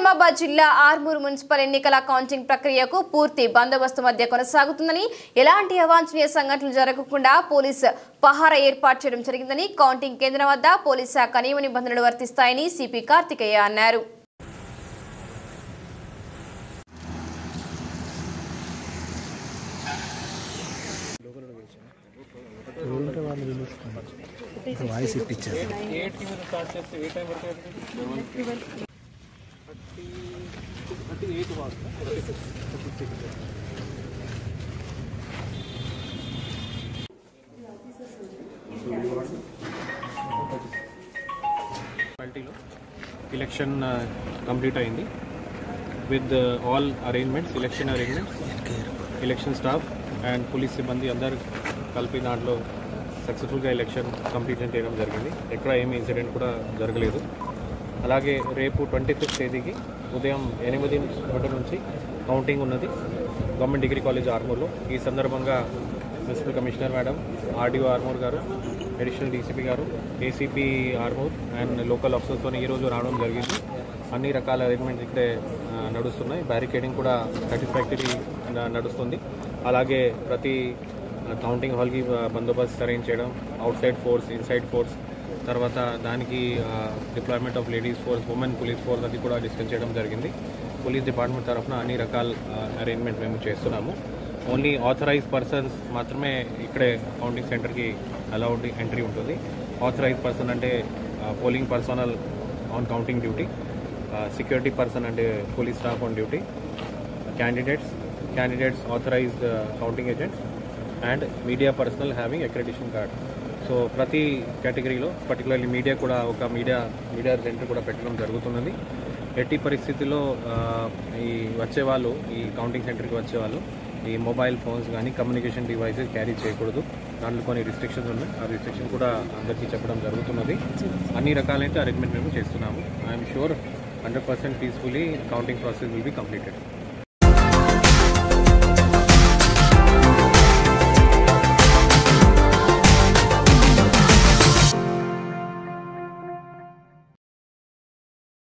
నిజామాబాద్ జిల్లా ఆర్మూర్ మున్సిపల్ ఎన్నికల కౌంటింగ్ ప్రక్రియకు పూర్తి బందోబస్తు మధ్య కొనసాగుతుందని ఎలాంటి అవాంఛనీయ సంఘటనలు జరగకుండా పోలీసు పహారా ఏర్పాటు చేయడం జరిగిందని కౌంటింగ్ కేంద్రం వద్ద పోలీసు శాఖ నియమ నిబంధనలు వర్తిస్తాయని సిపి కార్తికేయ అన్నారు వాయిస్ ఇప్పించారు మున్సిపాలిటీలో ఎలక్షన్ కంప్లీట్ అయింది with all arrangements election arrangements election staff and police సిబ్బంది అందరు కలిపి దాంట్లో సక్సెస్ఫుల్గా ఎలక్షన్ కంప్లీషన్ చేయడం జరిగింది ఎక్కడ ఏమి ఇన్సిడెంట్ కూడా జరగలేదు అలాగే రేపు ట్వంటీ ఫిఫ్త్ తేదీకి ఉదయం ఎనిమిది గంటల నుంచి కౌంటింగ్ ఉన్నది గవర్నమెంట్ డిగ్రీ కాలేజ్ ఆర్మూర్లో ఈ సందర్భంగా municipal commissioner madam RDO Armoor గారు అడిషనల్ డీసీపీ గారు ఏసీపీ ఆర్మూర్ అండ్ లోకల్ ఆఫీసర్స్తో ఈరోజు రావడం జరిగింది అన్ని రకాల అరేంజ్మెంట్స్ ఇక్కడే ఆ, నడుస్తున్నాయి బ్యారికేడింగ్ కూడా సాటిస్ఫాక్టరీ నడుస్తుంది అలాగే ప్రతి కౌంటింగ్ హాల్కి బందోబస్తు అరేంజ్ చేయడం outside force inside force తర్వాత దానికి deployment of ladies force women police force అది కూడా డిస్కస్ చేయడం జరిగింది పోలీస్ డిపార్ట్మెంట్ తరఫున అన్ని రకాల అరేంజ్మెంట్ మేము చేస్తున్నాము ఓన్లీ ఆథరైజ్ పర్సన్స్ మాత్రమే ఇక్కడే కౌంటింగ్ సెంటర్కి అలౌడ్ ఎంట్రీ ఉంటుంది ఆథరైజ్ పర్సన్ అంటే polling personnel on counting duty security person అంటే police staff on duty candidates candidates authorised counting agents and media personnel having accreditation card so ప్రతి కేటగిరీలో particularly media కూడా ఒక మీడియా మీడియా సెంటర్ కూడా పెట్టడం జరుగుతున్నది ఎట్టి పరిస్థితుల్లో ఆ, ఈ వచ్చేవాళ్ళు ఈ కౌంటింగ్ సెంటర్కి వచ్చేవాళ్ళు ఈ మొబైల్ ఫోన్స్ కానీ కమ్యూనికేషన్ డివైసెస్ క్యారీ చేయకూడదు దాంట్లో కొన్ని రిస్ట్రిక్షన్స్ ఉన్నాయి ఆ రిస్ట్రిక్షన్ కూడా అందరికీ చెప్పడం జరుగుతున్నది అన్ని రకాలైతే అరేంజ్మెంట్ మేము చేస్తున్నాము I'm sure hundred percent peacefully counting process will be completed